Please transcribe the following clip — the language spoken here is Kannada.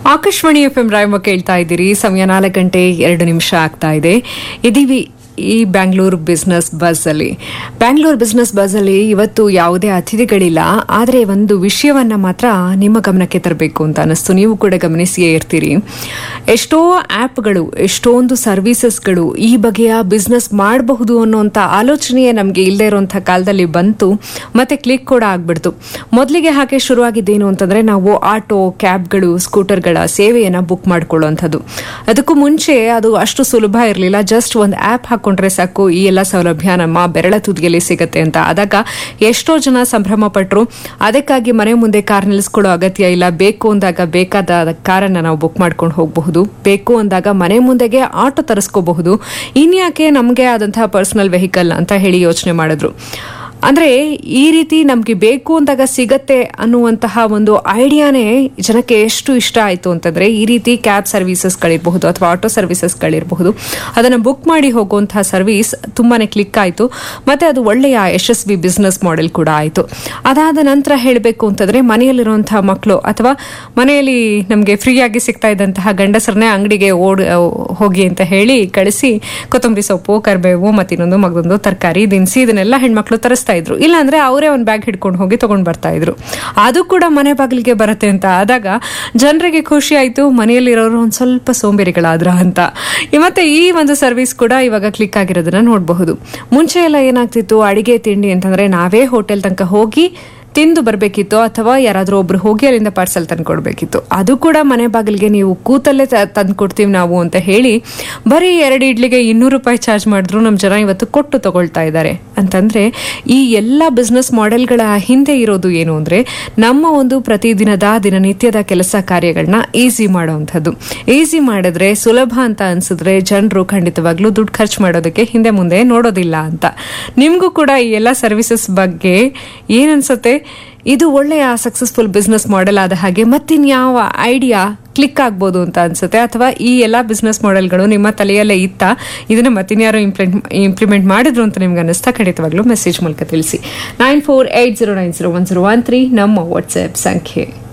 ಆಕಾಶವಾಣಿ ಎಫ್ ಎಂ ರಾಯಮ್ಮ ಕೇಳ್ತಾ ಇದ್ದೀರಿ ಸಮಯ ನಾಲ್ಕು ಗಂಟೆ ಎರಡು ನಿಮಿಷ ಆಗ್ತಾ ಇದೆ ಇದೀವಿ ಈ ಬ್ಯಾಂಗ್ಳೂರ್ ಬಿಸ್ನೆಸ್ ಬಸ್ ಅಲ್ಲಿ ಬ್ಯಾಂಗ್ಳೂರ್ ಬಿಸ್ನೆಸ್ ಬಸ್ ಅಲ್ಲಿ ಇವತ್ತು ಯಾವುದೇ ಅತಿಥಿಗಳಿಲ್ಲ ಆದರೆ ಒಂದು ವಿಷಯವನ್ನ ಮಾತ್ರ ನಿಮ್ಮ ಗಮನಕ್ಕೆ ತರಬೇಕು ಅಂತ ಅನಿಸ್ತು ನೀವು ಕೂಡ ಗಮನಿಸಿಯೇ ಇರ್ತೀರಿ ಎಷ್ಟೋ ಆ್ಯಪ್ಗಳು ಎಷ್ಟೊಂದು ಸರ್ವಿಸಸ್ಗಳು ಈ ಬಗೆಯ ಬಿಸ್ನೆಸ್ ಮಾಡಬಹುದು ಅನ್ನೋಂಥ ಆಲೋಚನೆಯೇ ನಮಗೆ ಇಲ್ಲದೆ ಇರುವಂಥ ಕಾಲದಲ್ಲಿ ಬಂತು ಮತ್ತೆ ಕ್ಲಿಕ್ ಕೂಡ ಆಗ್ಬಿಡ್ತು ಮೊದಲಿಗೆ ಹಾಗೆ ಶುರುವಾಗಿದ್ದೇನು ಅಂತಂದ್ರೆ ನಾವು ಆಟೋ ಕ್ಯಾಬ್ಗಳು ಸ್ಕೂಟರ್ಗಳ ಸೇವೆಯನ್ನ ಬುಕ್ ಮಾಡ್ಕೊಳ್ಳುವಂಥದ್ದು ಅದಕ್ಕೂ ಮುಂಚೆ ಅದು ಅಷ್ಟು ಸುಲಭ ಇರಲಿಲ್ಲ ಜಸ್ಟ್ ಒಂದು ಆ್ಯಪ್ ಹಾಕೊಂಡ್ರೆ ಸಾಕು ಈ ಎಲ್ಲ ಸೌಲಭ್ಯ ನಮ್ಮ ಬೆರಳ ತುದಿಯಲ್ಲಿ ಸಿಗುತ್ತೆ ಅಂತ ಆದಾಗ ಎಷ್ಟೋ ಜನ ಸಂಭ್ರಮ ಪಟ್ಟರು ಅದಕ್ಕಾಗಿ ಮನೆ ಮುಂದೆ ಕಾರ್ ನಿಲ್ಲಿಸ್ಕೊಳ್ಳೋ ಅಗತ್ಯ ಇಲ್ಲ ಬೇಕು ಅಂದಾಗ ಬೇಕಾದ ಕಾರನ್ನ ನಾವು ಬುಕ್ ಮಾಡ್ಕೊಂಡು ಹೋಗಬಹುದು ಬೇಕು ಅಂದಾಗ ಮನೆ ಮುಂದೆಗೆ ಆಟೋ ತರಿಸ್ಕೋಬಹುದು ಇನ್ಯಾಕೆ ನಮಗೆ ಆದಂತಹ ಪರ್ಸನಲ್ ವೆಹಿಕಲ್ ಅಂತ ಹೇಳಿ ಯೋಚನೆ ಮಾಡಿದ್ರು ಅಂದ್ರೆ ಈ ರೀತಿ ನಮ್ಗೆ ಬೇಕು ಅಂದಾಗ ಸಿಗತ್ತೆ ಅನ್ನುವಂತಹ ಒಂದು ಐಡಿಯಾನೇ ಜನಕ್ಕೆ ಎಷ್ಟು ಇಷ್ಟ ಆಯ್ತು ಅಂತಂದ್ರೆ ಈ ರೀತಿ ಕ್ಯಾಬ್ ಸರ್ವಿಸಸ್ಗಳಿರಬಹುದು ಅಥವಾ ಆಟೋ ಸರ್ವಿಸಸ್ಗಳಿರಬಹುದು ಅದನ್ನ ಬುಕ್ ಮಾಡಿ ಹೋಗುವಂತಹ ಸರ್ವಿಸ್ ತುಂಬಾನೇ ಕ್ಲಿಕ್ ಆಯ್ತು ಮತ್ತೆ ಅದು ಒಳ್ಳೆಯ ಯಶಸ್ವಿ ಬಿಸ್ನೆಸ್ ಮಾಡೆಲ್ ಕೂಡ ಆಯ್ತು ಅದಾದ ನಂತರ ಹೇಳಬೇಕು ಅಂತಂದ್ರೆ ಮನೆಯಲ್ಲಿರುವಂತಹ ಮಕ್ಕಳು ಅಥವಾ ಮನೆಯಲ್ಲಿ ನಮಗೆ ಫ್ರೀಯಾಗಿ ಸಿಗ್ತಾ ಇದ್ದಂತಹ ಗಂಡಸರನ್ನೇ ಅಂಗಡಿಗೆ ಓಡ್ ಹೋಗಿ ಅಂತ ಹೇಳಿ ಕಳಿಸಿ ಕೊತ್ತಂಬರಿ ಸೊಪ್ಪು ಕರಿಬೇವು ಮತ್ತಿನ್ನೊಂದು ಮಗದೊಂದು ತರಕಾರಿ ದಿನಸಿ ಇದನ್ನೆಲ್ಲ ಹೆಣ್ಮಕ್ಳು ತರಿಸ್ತಾ ಇದ್ರು ಇಲ್ಲಾಂದ್ರೆ ಅವರೇ ಒಂದು ಬ್ಯಾಗ್ ಹಿಡ್ಕೊಂಡು ಹೋಗಿ ತಗೊಂಡ್ ಬರ್ತಾ ಇದ್ರು ಅದು ಕೂಡ ಮನೆ ಬಾಗಿಲಿಗೆ ಬರುತ್ತೆ ಅಂತ ಆದಾಗ ಜನರಿಗೆ ಖುಷಿ ಆಯ್ತು ಮನೆಯಲ್ಲಿರೋರು ಒಂದ್ ಸ್ವಲ್ಪ ಸೋಂಬೇರಿಗಳಾದ್ರ ಅಂತ ಮತ್ತೆ ಈ ಒಂದು ಸರ್ವಿಸ್ ಕೂಡ ಇವಾಗ ಕ್ಲಿಕ್ ಆಗಿರೋದನ್ನ ನೋಡಬಹುದು ಮುಂಚೆ ಎಲ್ಲ ಏನಾಗ್ತಿತ್ತು ಅಡಿಗೆ ತಿಂಡಿ ಅಂತಂದ್ರೆ ನಾವೇ ಹೋಟೆಲ್ ತನಕ ಹೋಗಿ ತಿಂದು ಬರಬೇಕಿತ್ತು ಅಥವಾ ಯಾರಾದರೂ ಒಬ್ರು ಹೋಗಿ ಅಲ್ಲಿಂದ ಪಾರ್ಸಲ್ ತಂದು ಕೊಡಬೇಕಿತ್ತು ಅದು ಕೂಡ ಮನೆ ಬಾಗಿಲಿಗೆ ನೀವು ಕೂತಲ್ಲೇ ತಂದು ಕೊಡ್ತೀವಿ ನಾವು ಅಂತ ಹೇಳಿ ಬರೀ ಎರಡು ಇಡ್ಲಿಗೆ ಇನ್ನೂರು ರೂಪಾಯಿ ಚಾರ್ಜ್ ಮಾಡಿದ್ರು ನಮ್ಮ ಜನ ಇವತ್ತು ಕೊಟ್ಟು ತಗೊಳ್ತಾ ಇದ್ದಾರೆ ಅಂತಂದ್ರೆ ಈ ಎಲ್ಲ ಬಿಸ್ನೆಸ್ ಮಾಡೆಲ್ಗಳ ಹಿಂದೆ ಇರೋದು ಏನು ಅಂದ್ರೆ ನಮ್ಮ ಒಂದು ಪ್ರತಿದಿನದ ದಿನನಿತ್ಯದ ಕೆಲಸ ಕಾರ್ಯಗಳನ್ನ ಈಸಿ ಮಾಡುವಂಥದ್ದು ಈಸಿ ಮಾಡಿದ್ರೆ ಸುಲಭ ಅಂತ ಅನ್ಸಿದ್ರೆ ಜನರು ಖಂಡಿತವಾಗ್ಲೂ ದುಡ್ಡು ಖರ್ಚು ಮಾಡೋದಕ್ಕೆ ಹಿಂದೆ ಮುಂದೆ ನೋಡೋದಿಲ್ಲ ಅಂತ ನಿಮಗೂ ಕೂಡ ಈ ಎಲ್ಲ ಸರ್ವಿಸಸ್ ಬಗ್ಗೆ ಏನನ್ಸುತ್ತೆ ಇದು ಒಳ್ಳೆಯ ಸಕ್ಸಸ್ಫುಲ್ ಬಿಸ್ನೆಸ್ ಮಾಡೆಲ್ ಆದ ಹಾಗೆ ಮತ್ತಿನ್ಯಾವ ಐಡಿಯಾ ಕ್ಲಿಕ್ ಆಗ್ಬೋದು ಅಂತ ಅನ್ಸುತ್ತೆ ಅಥವಾ ಈ ಎಲ್ಲ ಬಿಸ್ನೆಸ್ ಮಾಡೆಲ್ಗಳು ನಿಮ್ಮ ತಲೆಯಲ್ಲೇ ಇತ್ತ ಇದನ್ನ ಮತ್ತಿನ್ಯಾರು ಇಂಪ್ಲಿಮೆಂಟ್ ಇಂಪ್ಲಿಮೆಂಟ್ ಮಾಡಿದ್ರು ಅಂತ ನಿಮ್ಗೆ ಅನ್ನಿಸ್ತಾ ಖಂಡಿತವಾಗ್ಲೂ ಮೆಸೇಜ್ ಮೂಲಕ ತಿಳಿಸಿ nine four eight zero nine zero one zero one three ನಮ್ಮ ವಾಟ್ಸ್ಆಪ್ ಸಂಖ್ಯೆ